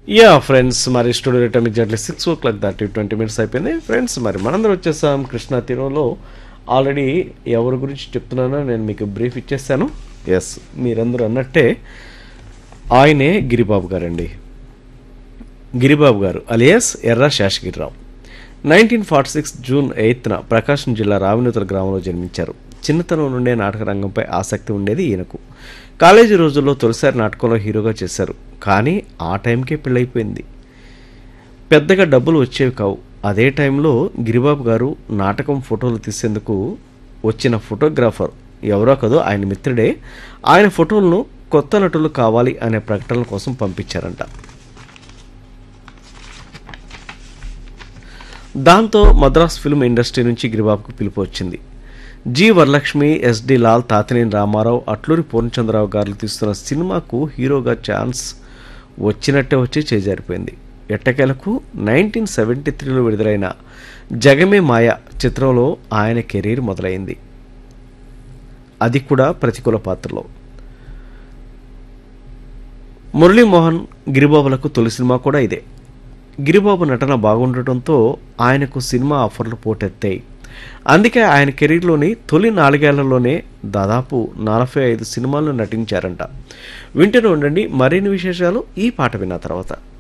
yeah friends మరి studio time exactly six o'clock దాటి twenty minutes అయిపోయింది friends మరి మనందరం వచ్చేసాం కృష్ణా తీరంలో ఆల్రెడీ ఎవరి గురించి చెప్తున్నానో నేను మీకు బ్రీఫ్ ఇచ్చేస్తాను ఎస్ మీరందరూ అన్నట్టే ఆయనే గిరిబాబు గారండి Giribabu garu alias Erra Seshagiri Rao nineteen forty six June ఎయిత్న ప్రకాశం జిల్లా రావినూతల గ్రామంలో జన్మించారు చిన్నతనం నుండే నాటక రంగంపై ఆసక్తి ఉండేది ఈయనకు కాలేజీ రోజుల్లో తొలిసారి నాటకంలో హీరోగా చేశారు కానీ ఆ టైంకే పెళ్ళైపోయింది పెద్దగా డబ్బులు వచ్చేవి కావు అదే టైంలో గిరిబాబు గారు నాటకం ఫోటోలు తీసేందుకు వచ్చిన ఫోటోగ్రాఫర్ ఎవరో కదో ఆయన మిత్రుడే ఆయన ఫోటోలను కొత్త నటులు కావాలి అనే ప్రకటనల కోసం పంపించారంట దాంతో మద్రాస్ ఫిల్మ్ ఇండస్ట్రీ నుంచి గిరిబాబుకు పిలుపు వచ్చింది జి వరలక్ష్మి ఎస్డి లాల్ తాతినేని రామారావు అట్లూరి పూర్ణచంద్రరావు గారు తీస్తున్న సినిమాకు హీరోగా ఛాన్స్ వచ్చినట్టే వచ్చి చేజారిపోయింది ఎట్టకేలకు నైన్టీన్ సెవెంటీ త్రీలో విడుదలైన జగమే మాయ చిత్రంలో ఆయన కెరీర్ మొదలైంది అది కూడా ప్రతికూల పాత్రలో మురళీమోహన్ గిరిబాబులకు తొలి సినిమా కూడా ఇదే గిరిబాబు నటన బాగుండటంతో ఆయనకు సినిమా ఆఫర్లు పోటెత్తాయి అందుకే ఆయన కెరీర్లోని తొలి నాలుగేళ్లలోనే దాదాపు నలభై ఐదు సినిమాల్లో నటించారంట వింటూనే ఉండండి మరిన్ని విశేషాలు ఈ పాట విన్న తర్వాత